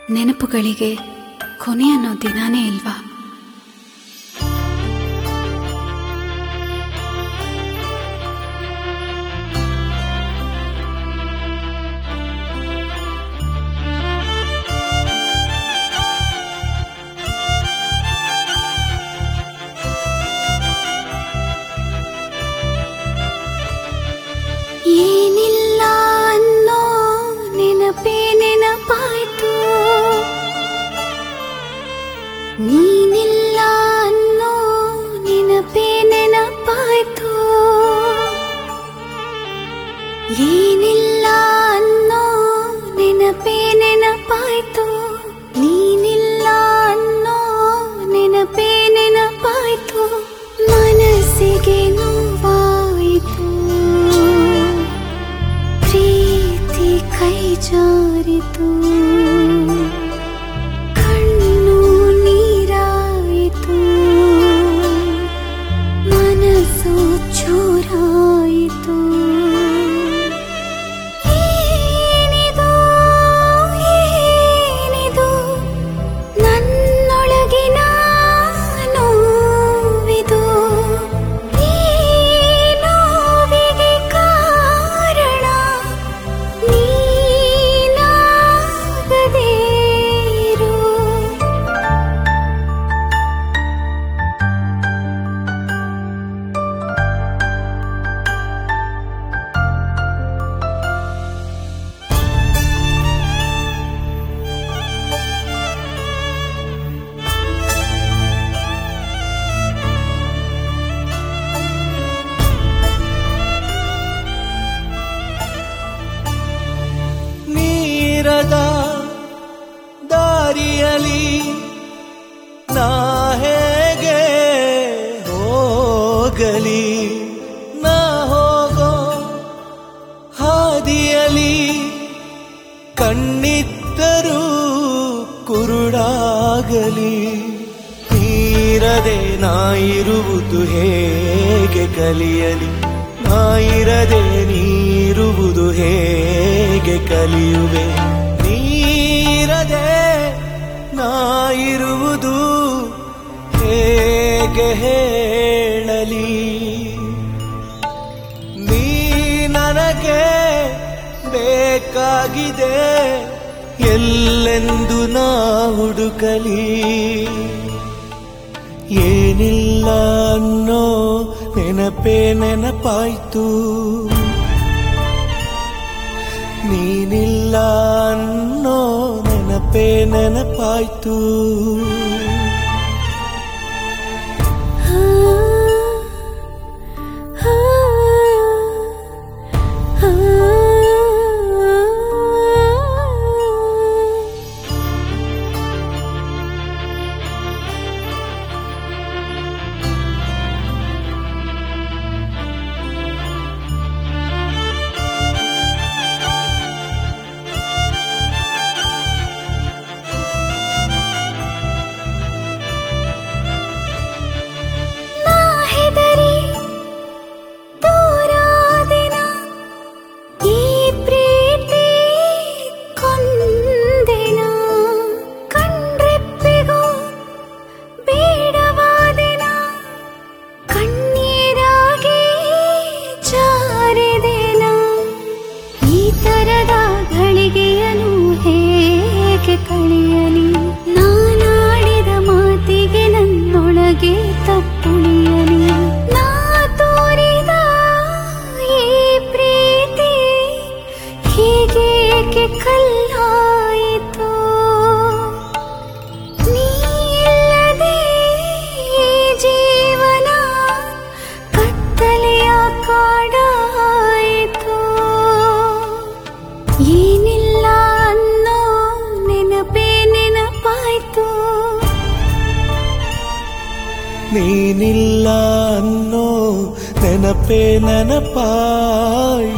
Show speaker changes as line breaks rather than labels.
ನೆನಪುಗಳಿಗೆ ಕೊನೆ ಅನ್ನೋ ದಿನಾನೇ ಇಲ್ವಾ ಏನಿಲ್ಲ ಅನ್ನೋ ನೆನಪೇ ನೆನಪಾಯ್ತು ನೀನಿಲ್ಲ ಅನ್ನೋ ನೆನಪೇ ನೆನಪಾಯ್ತು ಏನಿಲ್ಲ ಅನ್ನೋ ನೆನಪೇ ನೆನಪಾಯ್ತು ನೀನಿಲ್ಲ ಅನ್ನೋ ನೆನಪೇ ನೆನಪಾಯ್ತು ಮನಸ್ಸಿಗೆ ನೋವಾಯಿತು ಪ್ರೀತಿ ಕೈ ಜಾರಿತು ಕಣ್ಣು ನೀರಾಯಿತು ಮನಸ್ಸು ಚೂರಾಯಿತು ಏನಿದು ಏನಿದು ನನ್ನೊಳಗಿನ ನೋವಿದು ಈ ನೋವಿಗೆ ಕಾರಣ ನೀನಾಗದೇ ಇರು
ನೀರದ ದಾರಿಯಲಿ ನಾ ಹೇಗೆ ಹೋಗಲಿ ನಾ ಹೋಗೋ ಹಾದಿಯಲಿ ಕಣ್ಣಿದ್ದರೂ ಕುರುಡಾಗಲಿ ನೀರದೆ ನಾ ಇರುವುದು ಹೇಗೆ ಕಲಿಯಲಿ ನಾ ಇರದೆ ನೀರುವುದು ಹೇಗೆ ಕಲಿಯುವೆ ನೀರದೆ ನಾ ಇರುವುದು ಹೇಗೆ ಹೇಳಲಿ ನೀ ನನಗೆ ಬೇಕಾಗಿದೆ ಎಲ್ಲೆಂದು ನಾ ಹುಡುಕಲಿ ಏನಿಲ್ಲ ಅನ್ನೋ ನೆನಪೇ ನೆನಪಾಯ್ತು ನೀನಿಲ್ಲ ಅನ್ನೋ ನೆನಪೇ ನೆನಪಾಯ್ತು
ನಾ ಹೆದರಿ ದೂರಾದೆನ ಈ ಪ್ರೀತಿ ಕೊಂದೆನ ಕಣ್ರೆಪ್ಪಿಗೂ ಬೇಡವಾದೆನ ಕಣ್ಣೀರಾಗಿ ಜಾರಿದೆನ ಈ ತರದ ಘಳಿಗೆಯನು ಹೇಗೆ ಕಳೆಯಲಿ ನಾನಾಡಿದ ಮಾತಿಗೆ ನನ್ನೊಳಗೆ ತಪ್ಪುಳಿಯಲಿ ನಾ ತೋರಿದ ಈ ಪ್ರೀತಿ ಹೀಗೇಕೆ ಕಲ್ಲಾಯಿತು ನೀಲ್ಲದೆ ಈ ಜೀವನ ಕತ್ತಲೆಯ ಕಾಡಾಯಿತು ಏನಿಲ್ಲ ಅನ್ನೋ ನೆನಪೇ ನೆನಪಾಯ್ತು
ನೀನಿಲ್ಲ ಅನ್ನೋ ನೆನಪೇ ನೆನಪಾಯ್ತು